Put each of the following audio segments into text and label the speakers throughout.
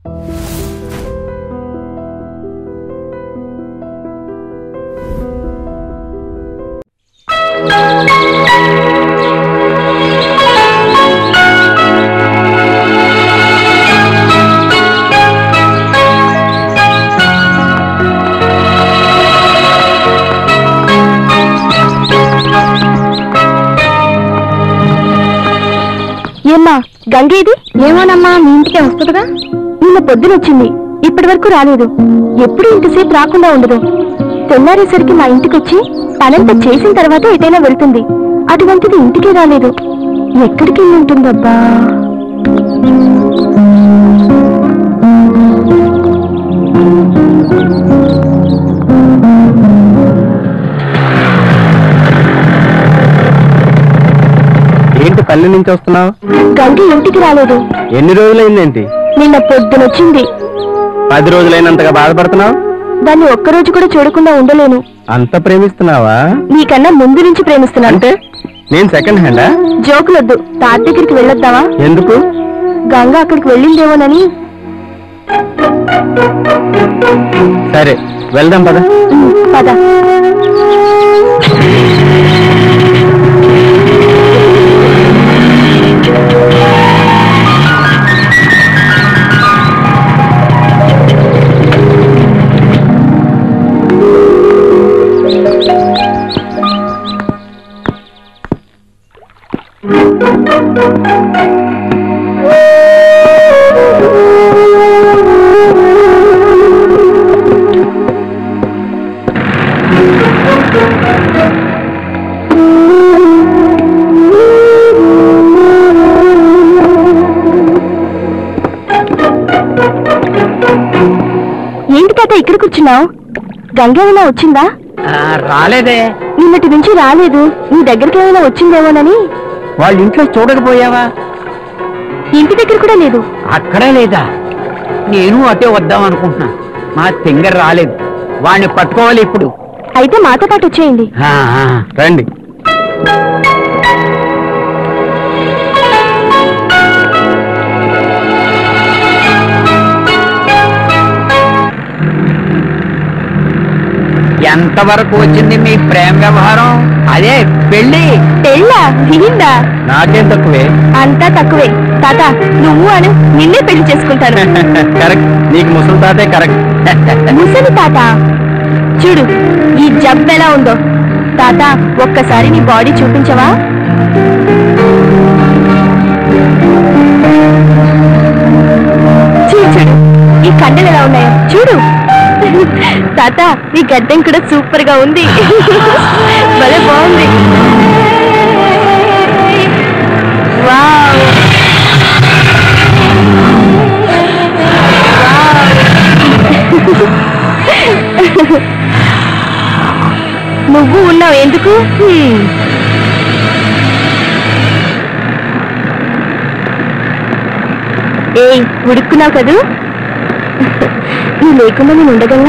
Speaker 1: ఏమ్మా గంగేది ఏమోనమ్మా మీ ఇంటికే వస్తుందిగా నిన్న పొద్దునొచ్చింది ఇప్పటి వరకు రాలేదు ఎప్పుడు ఇంతసేపు రాకుండా ఉండదు తెల్లారేసరికి మా ఇంటికి వచ్చి పనంతా చేసిన తర్వాత ఎటైనా వెళ్తుంది అటువంటిది ఇంటికే రాలేదు ఎక్కడికి వెళ్ళి ఉంటుందబ్బా
Speaker 2: ఏంటి పల్లె నుంచి వస్తున్నావు
Speaker 1: గంగి ఇంటికి రాలేదు
Speaker 2: ఎన్ని రోజులైందేంటి
Speaker 1: నిన్న పొద్దునొచ్చింది
Speaker 2: పది రోజులైనంతగా బాధపడుతున్నావు
Speaker 1: దాన్ని ఒక్కరోజు కూడా చూడకుండా ఉండలేను
Speaker 2: అంత ప్రేమిస్తున్నావా
Speaker 1: నీకన్నా ముందు నుంచి ప్రేమిస్తున్నాను
Speaker 2: అంటే నేను సెకండ్ హ్యాండా
Speaker 1: జోకులొద్దు తాత దగ్గరికి వెళ్ళొద్దావా
Speaker 2: ఎందుకు
Speaker 1: గంగ అక్కడికి వెళ్ళిందేమోనని
Speaker 2: సరే వెళ్దాం పద
Speaker 1: ఉమ్, పద ఏంటి తాత ఇక్కడ కూర్చున్నావు గంగ ఏమైనా వచ్చిందా
Speaker 2: రాలేదే
Speaker 1: నిన్నటి నుంచి రాలేదు నీ దగ్గరికి ఏమైనా వచ్చిందేమోనని
Speaker 2: వాళ్ళ ఇంట్లో చూడకపోయావా
Speaker 1: ఇంటి దగ్గర కూడా లేదు
Speaker 3: అక్కడే లేదా నేను అటే వద్దాం అనుకుంటున్నా మా సింగర్ రాలేదు వాడిని పట్టుకోవాలి ఇప్పుడు
Speaker 1: అయితే మాతో పాటు వచ్చేయండి
Speaker 3: ఆ, ఆ.
Speaker 2: రండి
Speaker 3: ఎంతవరకు వచ్చింది మీ ప్రేమ వ్యవహారం అదే పెళ్ళి
Speaker 1: పెళ్ళా దిగిందా
Speaker 2: నాకేం తక్కువే
Speaker 1: అంతా తక్కువే తాత నువ్వు అను నిన్నే పెళ్లి చేసుకుంటాను
Speaker 2: కరెక్ట్ నీకు ముసలి తాతే కరెక్ట్
Speaker 1: ముసలి తాత చూడు ఈ జబ్బు ఎలా ఉందో తాత ఒక్కసారి నీ బాడీ చూపించవా చూడు చూడు ఈ కండలు ఎలా ఉన్నాయో చూడు తాత నీ గడ్డం కూడా సూపర్ గా ఉంది భలే బాగుంది వావ్ నువ్వు ఉన్నావు ఎందుకు హ్మ్. ఏయ్ ఉడుక్కున్నావు కదూ నువ్వు లేకుండా నేను ఉండగలనా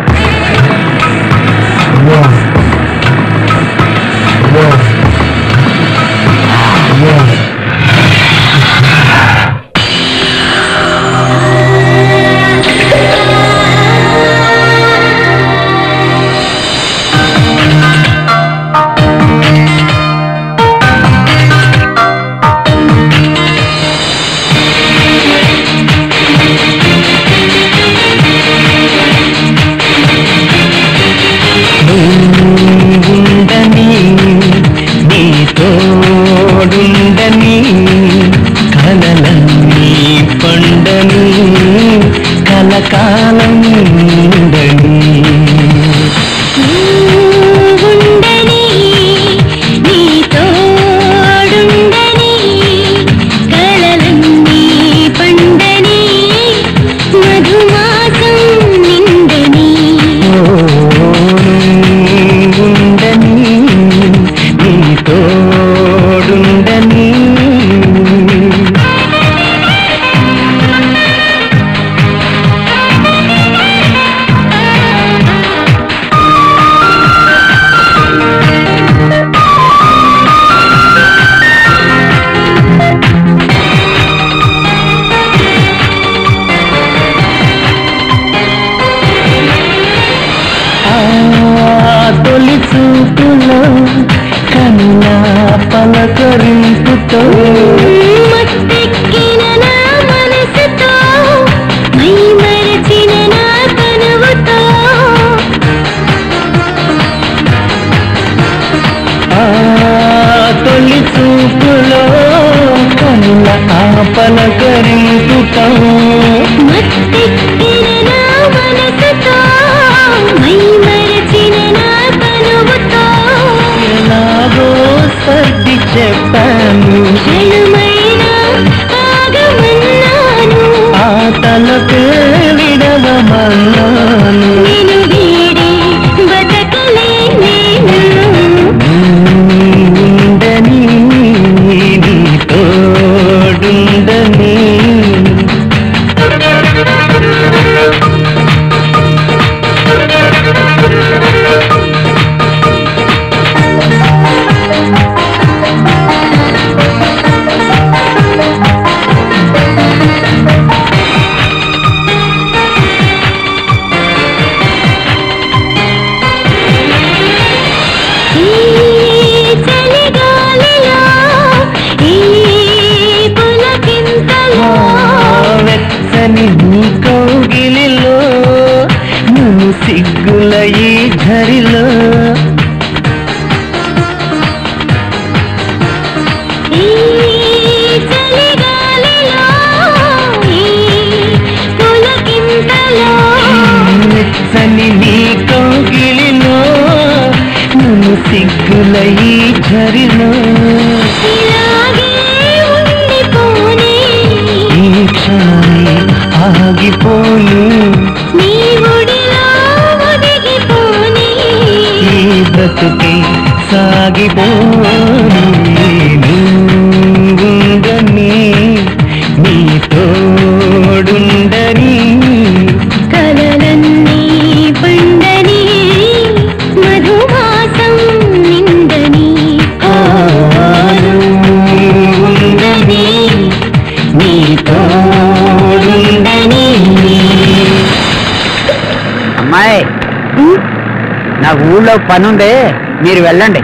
Speaker 4: ఉండని నీ తోడుండని కలలన్నీ పండని కలకాలం ఉండని
Speaker 5: ఉండని నీ తోడుండని కలలన్నీ పండని మధుమాసం నిండని
Speaker 4: ఉండని నీ తోడుండని మనసు విడవమన్నాను
Speaker 5: నేను వీడి బతకలేను
Speaker 4: ఉండని నీ తోడుండని
Speaker 5: ఈ చలిగాలిలో ఈ పులకింతలో
Speaker 4: వెచ్చని నీ కౌగిలిలో నన్ను సిగ్గుల ఈ ఝరిలో
Speaker 5: ఈ చలిగాలిలో ఈ పులకింతలో
Speaker 4: వెచ్చని నీ కౌగిలిలో నన్ను సిగ్గుల ఈ ఝరిలో
Speaker 5: ఇలాగే ఉండిపోనే
Speaker 4: ఈ క్షణమే ఆగిపోను
Speaker 5: నీ ఒడిలో ఒదిగిపోనే
Speaker 4: ఈ బ్రతుకే సాగిపోను ఉందని నీ తోడుండని
Speaker 5: కలలన్నీ పండని మధుమాసం నిండని
Speaker 4: ఉందని నీ తోడుండని
Speaker 3: అమ్మాయి నా ఊళ్ళో పనుంది మీరు వెళ్ళండి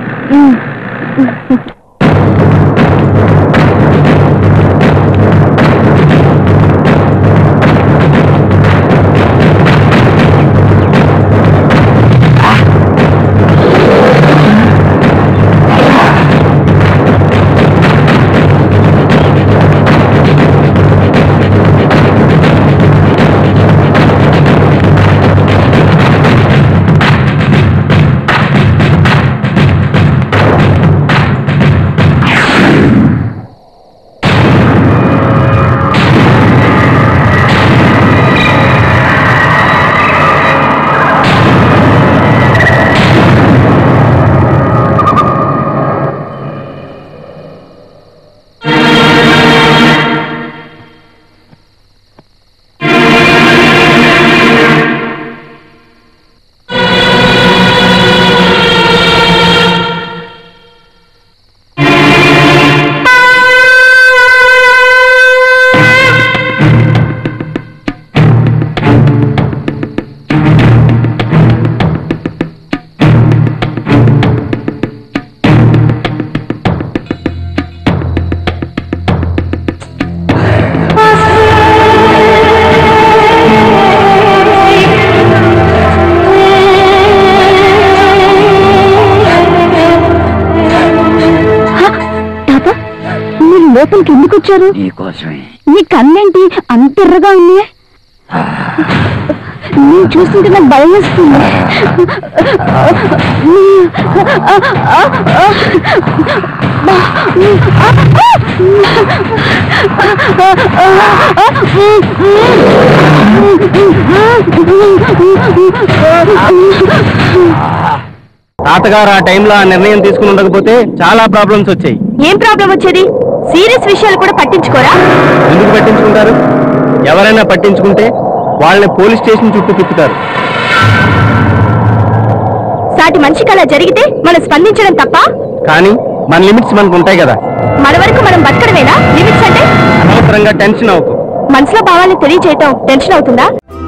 Speaker 1: తాత మీరు లోపలికి ఎందుకు వచ్చారు
Speaker 3: నీకోసమే
Speaker 1: మీ కన్నేంటి అంత ఎర్రగా ఉంది నేను చూస్తుంటే నాకు భయం వస్తుంది
Speaker 2: తాతగారు ఆ టైంలో ఆ నిర్ణయం తీసుకుని ఉండకపోతే చాలా ప్రాబ్లమ్స్ వచ్చాయి
Speaker 1: ఏం ప్రాబ్లం వచ్చేది సీరియస్ విషయాలు కూడా పట్టించుకోరా
Speaker 2: ఎందుకు పట్టించుకుంటారు ఎవరైనా పట్టించుకుంటే వాళ్ళని పోలీస్ స్టేషన్ చుట్టూ తిప్పుతారు
Speaker 1: సాటి మనిషికి అలా జరిగితే మనం స్పందించడం తప్ప
Speaker 2: కానీ మన లిమిట్స్ మనకు ఉంటాయి కదా
Speaker 1: మన వరకు మనం బతకడమేనా లిమిట్స్ అంటే
Speaker 2: అనవసరంగా టెన్షన్ అవ్వకు
Speaker 1: మనసులో భావాలను తెలియజేయటం టెన్షన్ అవుతుందా